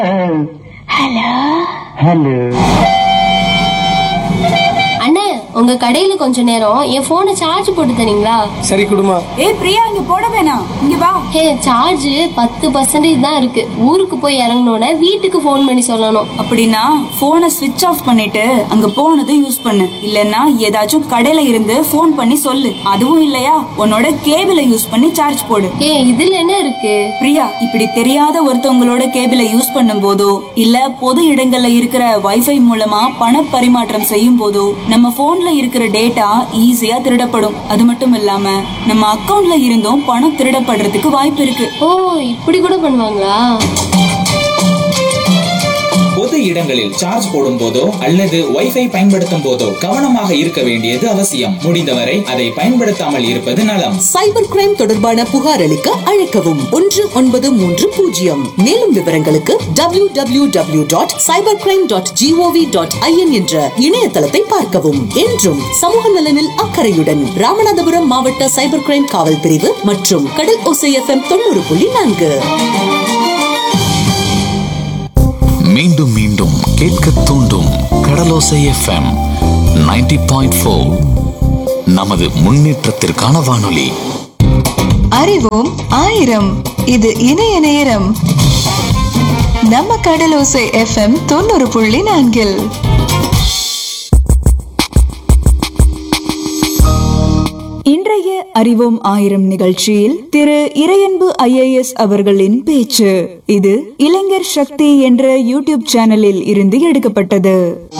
hello hello அண்ணே உங்க கடையில கொஞ்ச நேரம் என் போனை சார்ஜ் போட்டு தரீங்களா சரி குடுமா ஏய் பிரியா இங்க போட வேணாம் இங்க வா ஹே சார்ஜ் பத்து பர்சன்டேஜ் தான் இருக்கு ஊருக்கு போய் இறங்கினோட வீட்டுக்கு ஃபோன் பண்ணி சொல்லணும் அப்படின்னா போனை ஸ்விட்ச் ஆஃப் பண்ணிட்டு அங்க போனதும் யூஸ் பண்ணு இல்லனா ஏதாச்சும் கடையில இருந்து ஃபோன் பண்ணி சொல்லு அதுவும் இல்லையா உன்னோட கேபிளை யூஸ் பண்ணி சார்ஜ் போடு ஏ இதுல என்ன இருக்கு பிரியா இப்படி தெரியாத ஒருத்தவங்களோட கேபிளை யூஸ் பண்ணும் போதோ இல்ல பொது இடங்கள்ல இருக்கிற வைஃபை மூலமா பண பரிமாற்றம் செய்யும் போதோ நம்ம போன்ல இருக்கிற டேட்டா ஈஸியா திருடப்படும் அது மட்டும் இல்லாம நம்ம அக்கவுண்ட்ல இருந்தும் பணம் திருடப்படுறதுக்கு வாய்ப்பு இருக்கு ஓ இப்படி கூட பண்ணுவாங்களா பொது இடங்களில் சார்ஜ் போடும் போதோ அல்லது வைஃபை பயன்படுத்தும் போதோ கவனமாக இருக்க வேண்டியது அவசியம் முடிந்தவரை அதை பயன்படுத்தாமல் இருப்பது நலம் சைபர் கிரைம் தொடர்பான புகார் அளிக்க அழைக்கவும் ஒன்று ஒன்பது மூன்று பூஜ்ஜியம் மேலும் விவரங்களுக்கு W W W dot cyber crime dot GOV dot IN என்ற இணையதளத்தை பார்க்கவும் என்றும் சமூக நலனில் அக்கறையுடன் ராமநாதபுரம் மாவட்ட சைபர் கிரைம் காவல் பிரிவு மற்றும் கடல் ஓசை எஃப்எம் தொண்ணூறு புள்ளி நான்கு மீண்டும் மீண்டும் கேட்க தூண்டும் கடலோசை எஃப்எம் 90.4 பாயிண்ட் நமது முன்னேற்றத்திற்கான வானொலி அறிவோம் ஆயிரம் இது இணைய நேரம் நம்ம கடலோசை எஃப்எம் தொண்ணூறு புள்ளி நான்கில் இன்றைய அறிவோம் ஆயிரம் நிகழ்ச்சியில் திரு இறையன்பு ஐஏஎஸ் அவர்களின் பேச்சு இது இளைஞர் சக்தி என்ற யூடியூப் சேனலில் இருந்து எடுக்கப்பட்டது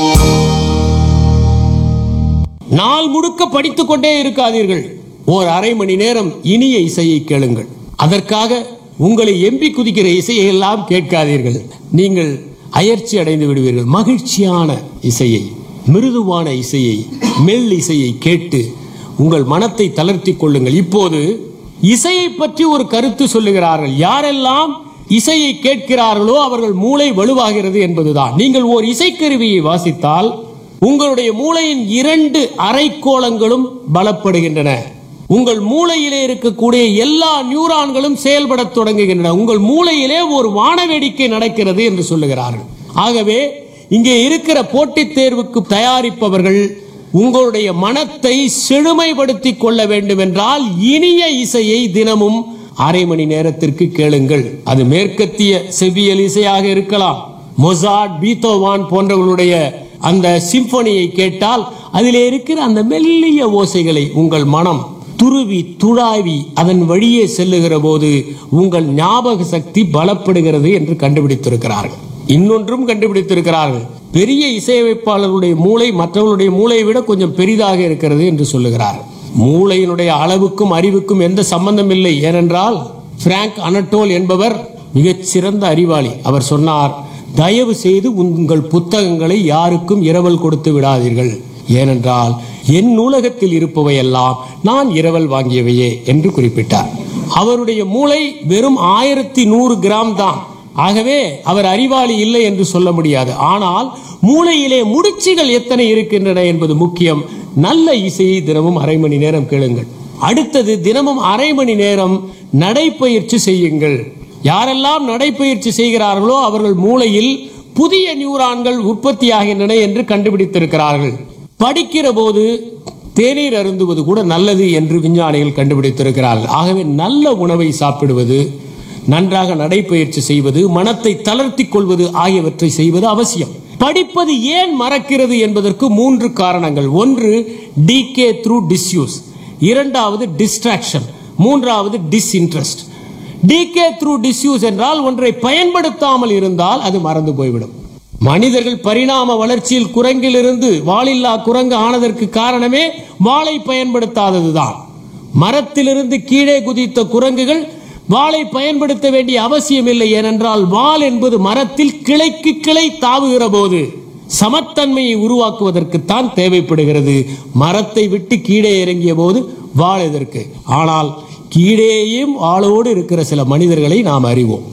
நாள் முழுக்க படித்துக் கொண்டே இருக்காதீர்கள் ஓர் அரை மணி நேரம் இனிய இசையை கேளுங்கள் அதற்காக உங்களை எம்பி குதிக்கிற இசையை எல்லாம் கேட்காதீர்கள் நீங்கள் அயற்சி அடைந்து விடுவீர்கள் மகிழ்ச்சியான இசையை மிருதுவான இசையை மெல் இசையை கேட்டு உங்கள் மனத்தை தளர்த்தி கொள்ளுங்கள் இப்போது இசையை பற்றி ஒரு கருத்து சொல்லுகிறார்கள் யாரெல்லாம் இசையை கேட்கிறார்களோ அவர்கள் மூளை வலுவாகிறது என்பதுதான் நீங்கள் ஓர் இசைக்கருவியை வாசித்தால் உங்களுடைய மூளையின் இரண்டு அரைக்கோளங்களும் பலப்படுகின்றன உங்கள் மூளையிலே இருக்கக்கூடிய எல்லா நியூரான்களும் செயல்படத் தொடங்குகின்றன உங்கள் மூளையிலே ஒரு வானவேடிக்கை நடக்கிறது என்று சொல்லுகிறார்கள் ஆகவே இங்கே இருக்கிற போட்டித் தேர்வுக்கு தயாரிப்பவர்கள் உங்களுடைய மனத்தை செழுமைப்படுத்திக் கொள்ள வேண்டும் என்றால் இனிய இசையை தினமும் அரை மணி நேரத்திற்கு கேளுங்கள் அது மேற்கத்திய செவ்வியல் இசையாக இருக்கலாம் மொசாட் பீத்தோவான் போன்றவர்களுடைய அந்த சிம்பனியை கேட்டால் அதிலே இருக்கிற அந்த மெல்லிய ஓசைகளை உங்கள் மனம் துருவி துழாவி அதன் வழியே செல்லுகிற போது உங்கள் ஞாபக சக்தி பலப்படுகிறது என்று கண்டுபிடித்திருக்கிறார்கள் இன்னொன்றும் கண்டுபிடித்திருக்கிறார்கள் பெரிய இசையமைப்பாளர்களுடைய மூளை மற்றவர்களுடைய மூளையை விட கொஞ்சம் பெரிதாக இருக்கிறது என்று சொல்லுகிறார்கள் மூளையினுடைய அளவுக்கும் அறிவுக்கும் எந்த சம்பந்தம் இல்லை ஏனென்றால் பிராங்க் அனட்டோல் என்பவர் மிகச்சிறந்த அறிவாளி அவர் சொன்னார் தயவு செய்து உங்கள் புத்தகங்களை யாருக்கும் இரவல் கொடுத்து விடாதீர்கள் ஏனென்றால் என் நூலகத்தில் இருப்பவையெல்லாம் நான் இரவல் வாங்கியவையே என்று குறிப்பிட்டார் அவருடைய மூளை வெறும் ஆயிரத்தி நூறு கிராம் தான் ஆகவே அவர் அறிவாளி இல்லை என்று சொல்ல முடியாது ஆனால் மூளையிலே முடிச்சுகள் எத்தனை இருக்கின்றன என்பது முக்கியம் நல்ல இசையை தினமும் அரை மணி நேரம் கேளுங்கள் அடுத்தது தினமும் அரை மணி நேரம் நடைப்பயிற்சி செய்யுங்கள் யாரெல்லாம் நடைப்பயிற்சி செய்கிறார்களோ அவர்கள் மூளையில் புதிய நியூரான்கள் உற்பத்தியாகின்றன என்று கண்டுபிடித்திருக்கிறார்கள் படிக்கிற போது தேநீர் அருந்துவது கூட நல்லது என்று விஞ்ஞானிகள் கண்டுபிடித்திருக்கிறார்கள் ஆகவே நல்ல உணவை சாப்பிடுவது நன்றாக நடைப்பயிற்சி செய்வது மனத்தை தளர்த்திக் கொள்வது ஆகியவற்றை செய்வது அவசியம் படிப்பது ஏன் மறக்கிறது என்பதற்கு மூன்று காரணங்கள் ஒன்று டிகே த்ரூ டிஸ்யூஸ் இரண்டாவது டிஸ்ட்ராக்ஷன் மூன்றாவது டிஸ்இன்ட்ரெஸ்ட் டிகே த்ரூ டிஸ்யூஸ் என்றால் ஒன்றை பயன்படுத்தாமல் இருந்தால் அது மறந்து போய்விடும் மனிதர்கள் பரிணாம வளர்ச்சியில் குரங்கிலிருந்து வாளில்லா குரங்கு ஆனதற்கு காரணமே வாளை பயன்படுத்தாததுதான் மரத்திலிருந்து கீழே குதித்த குரங்குகள் வாளை பயன்படுத்த வேண்டிய அவசியம் இல்லை ஏனென்றால் வாள் என்பது மரத்தில் கிளைக்கு கிளை தாவுகிற போது சமத்தன்மையை உருவாக்குவதற்குத்தான் தேவைப்படுகிறது மரத்தை விட்டு கீழே இறங்கிய போது வாள் எதற்கு ஆனால் கீழேயும் வாளோடு இருக்கிற சில மனிதர்களை நாம் அறிவோம்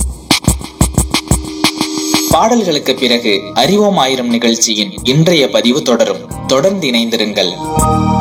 பாடல்களுக்கு பிறகு அறிவோம் ஆயிரம் நிகழ்ச்சியின் இன்றைய பதிவு தொடரும் தொடர்ந்து இணைந்திருங்கள்